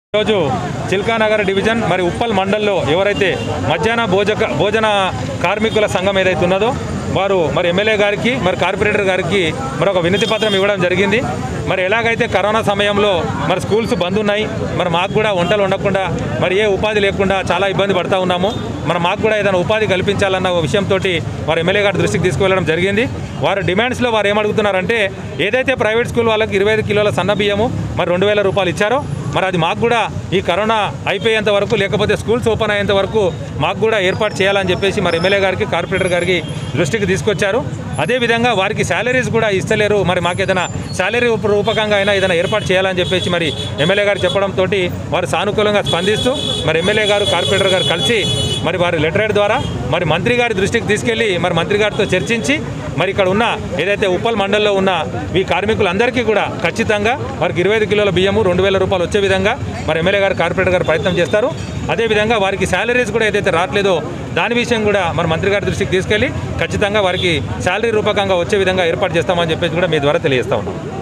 ఈరోజు చిల్కానగర్ డివిజన్ మరి ఉప్పల్ మండల్లో ఎవరైతే మధ్యాహ్న భోజక భోజన కార్మికుల సంఘం ఏదైతే ఉన్నదో వారు మరి ఎమ్మెల్యే గారికి మరి కార్పొరేటర్ గారికి మరి ఒక వినతి పత్రం ఇవ్వడం జరిగింది మరి ఎలాగైతే కరోనా సమయంలో మరి స్కూల్స్ బంద్ ఉన్నాయి మరి మాకు కూడా వంటలు ఉండకుండా మరి ఏ ఉపాధి లేకుండా చాలా ఇబ్బంది పడతా ఉన్నాము మరి మాకు కూడా ఏదైనా ఉపాధి కల్పించాలన్న ఒక విషయంతో వారు ఎమ్మెల్యే గారి దృష్టికి తీసుకువెళ్ళడం జరిగింది వారు డిమాండ్స్లో వారు ఏమడుగుతున్నారంటే ఏదైతే ప్రైవేట్ స్కూల్ వాళ్ళకి ఇరవై ఐదు కిలోల సన్న బియ్యము మరి రెండు వేల రూపాయలు ఇచ్చారో మరి అది మాకు కూడా ఈ కరోనా అయిపోయేంత వరకు లేకపోతే స్కూల్స్ ఓపెన్ అయ్యేంత వరకు మాకు కూడా ఏర్పాటు చేయాలని చెప్పేసి మరి ఎమ్మెల్యే గారికి కార్పొరేటర్ గారికి దృష్టికి తీసుకొచ్చారు అదేవిధంగా వారికి శాలరీస్ కూడా ఇస్తలేరు మరి మాకు ఏదైనా శాలరీ రూప- రూపకంగా అయినా ఏదైనా ఏర్పాటు చేయాలని చెప్పేసి మరి ఎమ్మెల్యే గారు చెప్పడంతో వారు సానుకూలంగా స్పందిస్తూ మరి ఎమ్మెల్యే గారు కార్పొరేటర్ గారు కలిసి మరి వారి లెటర్ ద్వారా మరి మంత్రి గారి దృష్టికి తీసుకెళ్లి మరి మంత్రి గారితో చర్చించి మరి ఇక్కడ ఉన్న ఏదైతే ఉప్పల్ మండల్లో ఉన్న ఈ కార్మికులందరికీ కూడా ఖచ్చితంగా వారికి ఇరవై ఐదు కిలోల బియ్యము రెండు వేల రూపాయలు వచ్చే విధంగా మరి ఎమ్మెల్యే గారు కార్పొరేటర్ గారు ప్రయత్నం చేస్తారు అదేవిధంగా వారికి శాలరీస్ కూడా ఏదైతే రావట్లేదో దాని విషయం కూడా మరి మంత్రి గారి దృష్టికి తీసుకెళ్లి ఖచ్చితంగా వారికి శాలరీ రూపకంగా వచ్చే విధంగా ఏర్పాటు చేస్తామని చెప్పేసి కూడా మీ ద్వారా తెలియజేస్తా ఉన్నాం